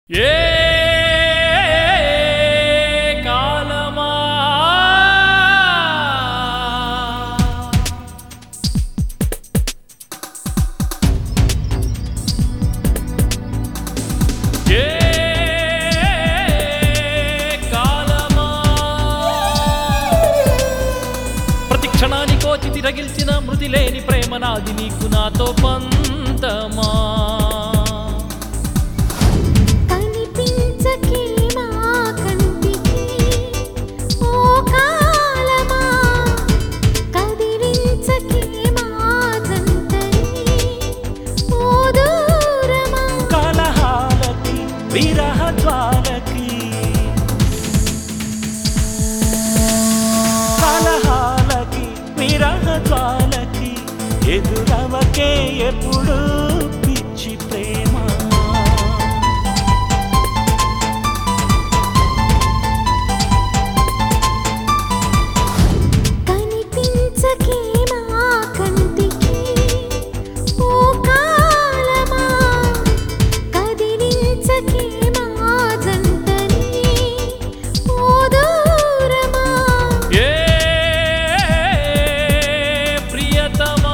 ఏ కాలమా ఏ కాలమా ప్రతి క్షణానికోచి తిరగిల్చిన మృతి లేని ప్రేమ నాది నీకు నాతో పంతమా కనిపించకే మా కంటికి ఓ కాలమా కదిలించకే మా జంటని ఓ దూరమా కలహాలకి విరహ జ్వాలకి కలహాలకి విరహ జ్వాలకి ఎదురవకే ఎప్పుడు పిచ్చి ప్రేమ కనిపించకే మా కంటికి ఓ కాలమా కదిలించకే మా జంటని ఓ దూరమా ఏ ప్రియతమా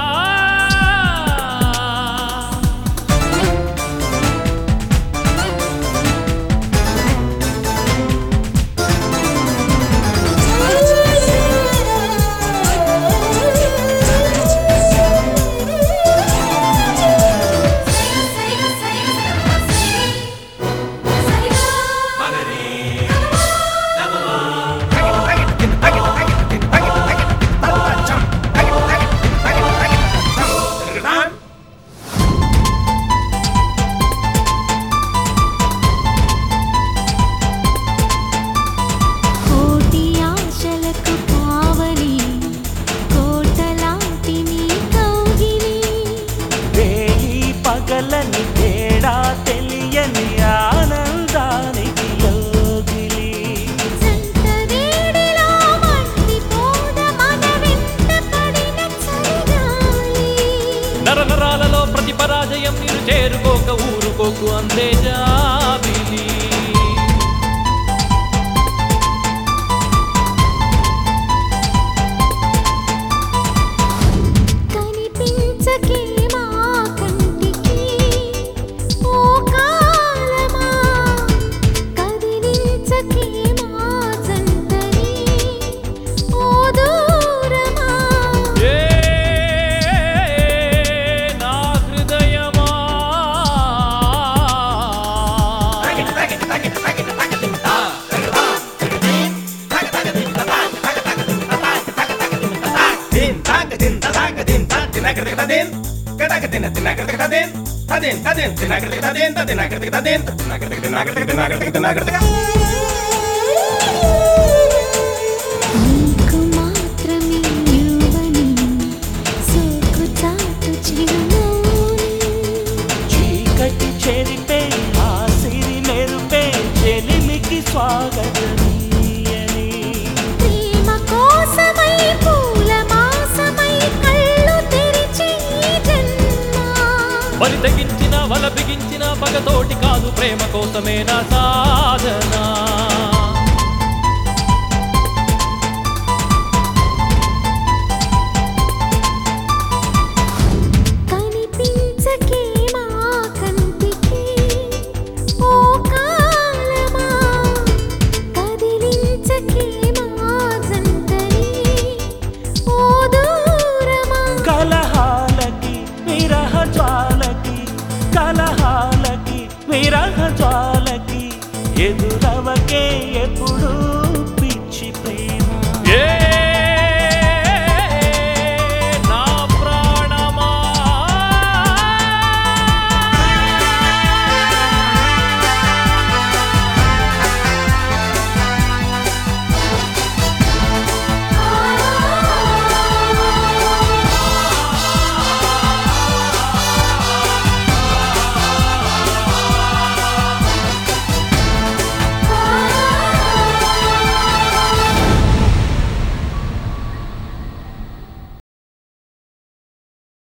కోటి ఆశలకు కావలి కోటలాంటి నీ కౌగిలి వేయి పగలని తేడా తెలియని ఆనందానికి యోగిలి జంట వేడిలో మండిపోద మన వెంట పడిన చలిగాలి నర నరాలలో ప్రతి పరాజయం మీరు చేరుకోక ఊరుకోకు అందే జాబిలి కనిపించకే మా కంటికి ఓ కాలమా కదిలించకే మా జంటని ఓ దూరమా ఏ నా హృదయమా din tag din tag din tag din tag din din kada din din tag din din tadin tadin din tag din tadin tadin tag din tadin tag din tag din tag din tag din నీకు మాత్రమే యువని సోకు చాటు చిరునవ్వుని చీకటి చెరిపే ఆ సిరి మెరుపే చెలిమికి స్వాగతమీయని ప్రేమ కోసమై పూల మాసమై కళ్ళు తెరిచి ఈ జన్మ బలి తెగించిన వల బిగించిన పగతోటి కాదు ప్రేమ కోసమే నా సాధన కనిపించకే మా కంటికి ఓ కాలమా కదిలించకే మా జంటని ఓ దూరమా కలహాలకి విరహ జ్వాలకి కలహాలకి విరహ జ్వాలకి ఎదురవకే ఎప్పుడు